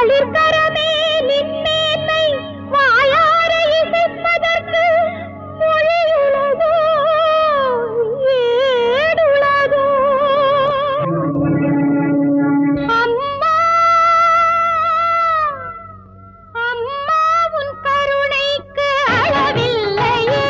தளிர்கரமே நின்னேனை வாயார இசைப்பதற்கு மொழியுலகோ ஏடுலகோ அம்மா அம்மா உன் கருணைக்கு அளவில்லையே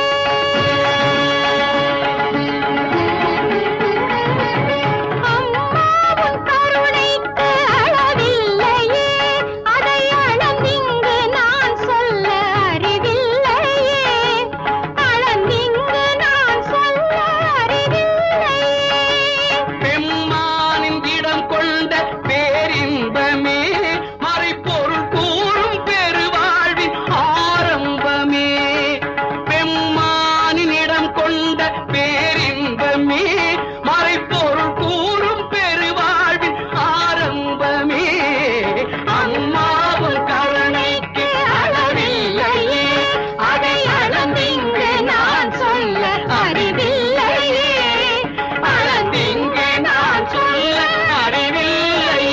அம்மா உன் கருணைக்கு அளவில்லையே அதை அளந்திங்கு நான் சொல்ல அறிவில்லையே அளந்திங்கு நான் சொல்ல அறிவில்லையே பெம்மானின் இடம் கொண்ட பேரின்பமே மறைப்பொருள் கூறும் பெருவாழ்வின் ஆரம்பமே பெம்மானின் இடம் கொண்ட பேரின்பமே மறைப்பொருள் கூறும் பெருவாழ்வின் ஆரம்பமே அம்மாவும் கருணைக்கு அளவில்லையே அதை அளந்திங்கு நான் சொல்ல அறிவில்லையே அளந்திங்கு நான் சொல்ல அறிவில்லையே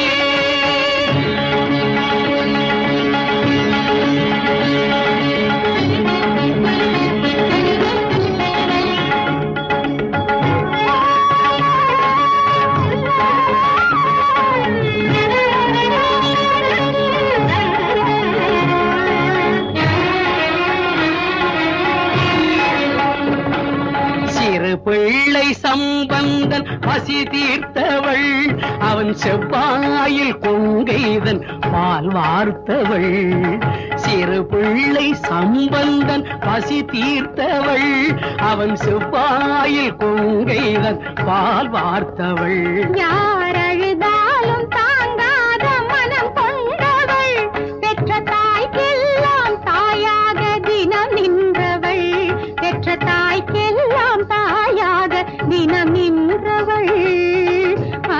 சிறு பிள்ளை சம்பந்தன் பசி தீர்த்தவள் அவன் செவ்வாயில் கொங்கைதன் பால் வார்த்தவள் சிறு பிள்ளை சம்பந்தன் பசி தீர்த்தவள் அவன் செவ்வாயில் கொங்கைதன் பால் வார்த்தவள் யார் அழுதாலும் தாங்காத மனம் கொண்டவள் பெற்ற தாய்க்கெல்லாம் தாயாக தினம் நின்றவள் பெற்ற தாய்க்கெல்லாம் தாயாக தினம் நின்றவள் ஆ.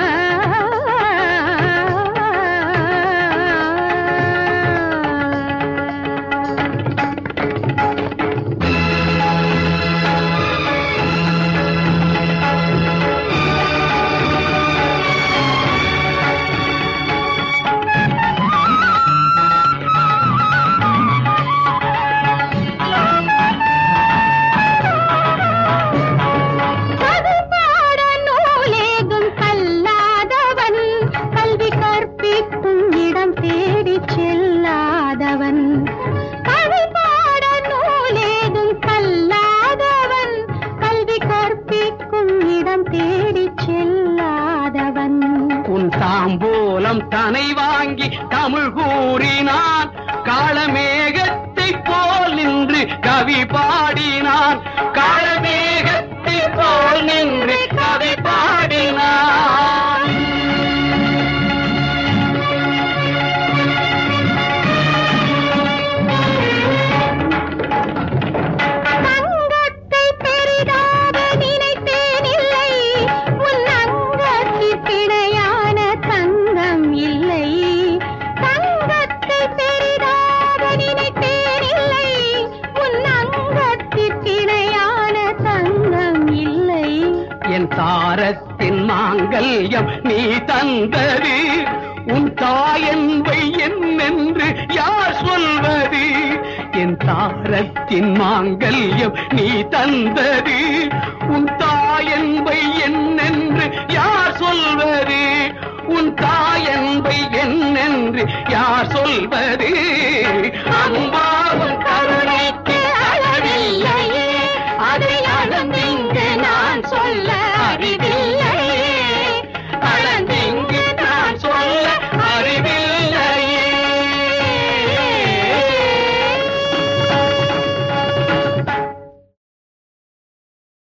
கவிபாட நூலேதும் கல்லாதவன் கல்வி கற்பிக்கும் இடம் தேடிச் செல்லாதவன் கவிபாட நூலேதும் கல்லாதவன் கல்வி கற்பிக்கும் இடம் தேடிச் செல்லாதவன் உன் தாம்பூலம் தனை வாங்கி தமிழ் கூறினான் காளமேகத்தை போல் நின்று கவி பாடினான் காளமேகத்தை போல் நின்று கவி பாடினான் தங்கத்தை பெரிதாக நினைத்தேன் இல்லை உன் அங்கத்தில் பிணையான தங்கம் இல்லை தங்கத்தை பெரிதாக நினைத்தேன் இல்லை உன் அங்கத்தில் பிணையான தங்கம் இல்லை என் தாரத்தின் மாங்கல்யம் நீ தந்தது உன் தாயன்பை என்னென்று யார் சொல்வது என் தாரத்தின் மாங்கல்யம் நீ தந்தது உன் தாயன்பை என்னென்று யார் சொல்வது உன் தாயன்பை என்னென்று யார் சொல்வது